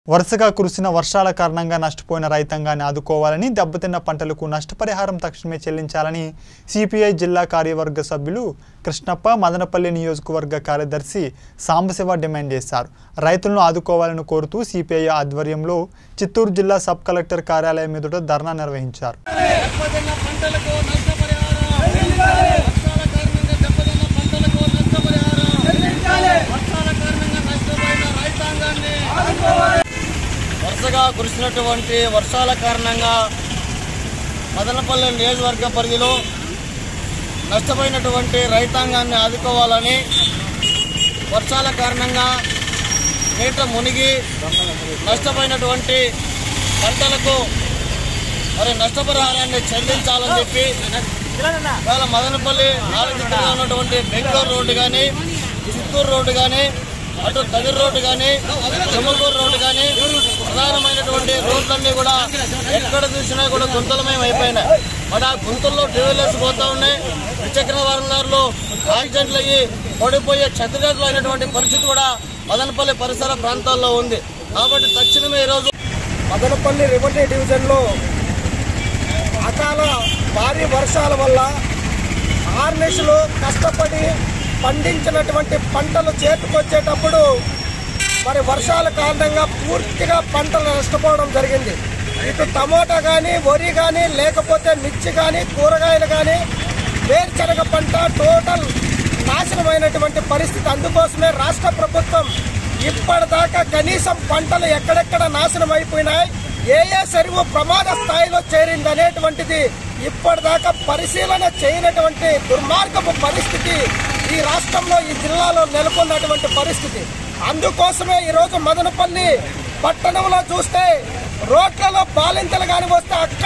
వరుసగా కురిసిన వర్షాల కారణంగా నష్టపోయిన రైతాంగాన్ని ఆదుకోవాలని దెబ్బతిన్న పంటలకు నష్టపరిహారం తక్షణమే చెల్లించాలని సిపిఐ జిల్లా కార్యవర్గ సభ్యులు కృష్ణప్ప మదనపల్లి నియోజకవర్గ కార్యదర్శి సాంబశివ డిమాండ్ చేశారు రైతులను ఆదుకోవాలని కోరుతూ సిపిఐ ఆధ్వర్యంలో చిత్తూరు జిల్లా సబ్ కలెక్టర్ కార్యాలయం ఎదుట ధర్నా నిర్వహించారు దెబ్బతిన్న పంటలకు నష్టపరిహారం వర్షాల కారణంగా దెబ్బతిన్న పంటలకు నష్టపరిహారం వర్షాల కారణంగా నష్టపోయిన రైతాంగాన్ని వరుసగా కురిసినటువంటి వర్షాల కారణంగా మదనపల్లి నియోజకవర్గ పరిధిలో నష్టపోయినటువంటి రైతాంగాన్ని ఆదుకోవాలని వర్షాల కారణంగా నీట మునిగి నష్టపోయినటువంటి పంటలకు మరి నష్టపరిహారాన్ని చెల్లించాలని చెప్పి ఇవాళ మదనపల్లి నాలుగు దిక్కులుగా ఉన్నటువంటి బెంగళూరు రోడ్డు కానీ చిత్తూరు రోడ్డు కానీ అటు కదిరి రోడ్డు కానీ చెమ్మకూరు రోడ్డు కానీ ప్రధానమైనటువంటి రోడ్లన్నీ కూడా ఎక్కడ చూసినా కూడా గుంతలమయం అయిపోయినాయి మరి ఆ గుంతల్లో ట్యూవీలర్స్ పోతా ఉన్నాయి ద్విచక్ర వాహనాల్లో యాక్సిడెంట్లు అయ్యి పడిపోయే క్షతిగ్రస్తులు అయినటువంటి పరిస్థితి కూడా మదనపల్లి పరిసర ప్రాంతాల్లో ఉంది కాబట్టి తక్షణమే ఈరోజు మదనపల్లి రెవెన్యూ డివిజన్లో అకాల భారీ వర్షాల వల్ల ఆర్నిషులు కష్టపడి పండించినటువంటి పంటలు చేతికొచ్చేటప్పుడు మరి వర్షాల కారణంగా పూర్తిగా పంటలు నష్టపోవడం జరిగింది ఇటు టమోటా కానీ వరి కానీ లేకపోతే మిర్చి కానీ కూరగాయలు కానీ వేరుశనగ పంట టోటల్ నాశనమైనటువంటి పరిస్థితి అందుకోసమే రాష్ట్ర ప్రభుత్వం ఇప్పటిదాకా కనీసం పంటలు ఎక్కడెక్కడ నాశనం అయిపోయినాయి ఏ ఏ చెరువు ప్రమాద స్థాయిలో చేరింది అనేటువంటిది ఇప్పటిదాకా పరిశీలన చేయనటువంటి దుర్మార్గపు పరిస్థితి ఈ రాష్ట్రంలో ఈ జిల్లాలో నెలకొన్నటువంటి పరిస్థితి అందుకోసమే ఈరోజు మదనపల్లి పట్టణంలో చూస్తే రోడ్లలో బాలింతలు కానీ వస్తే ఆ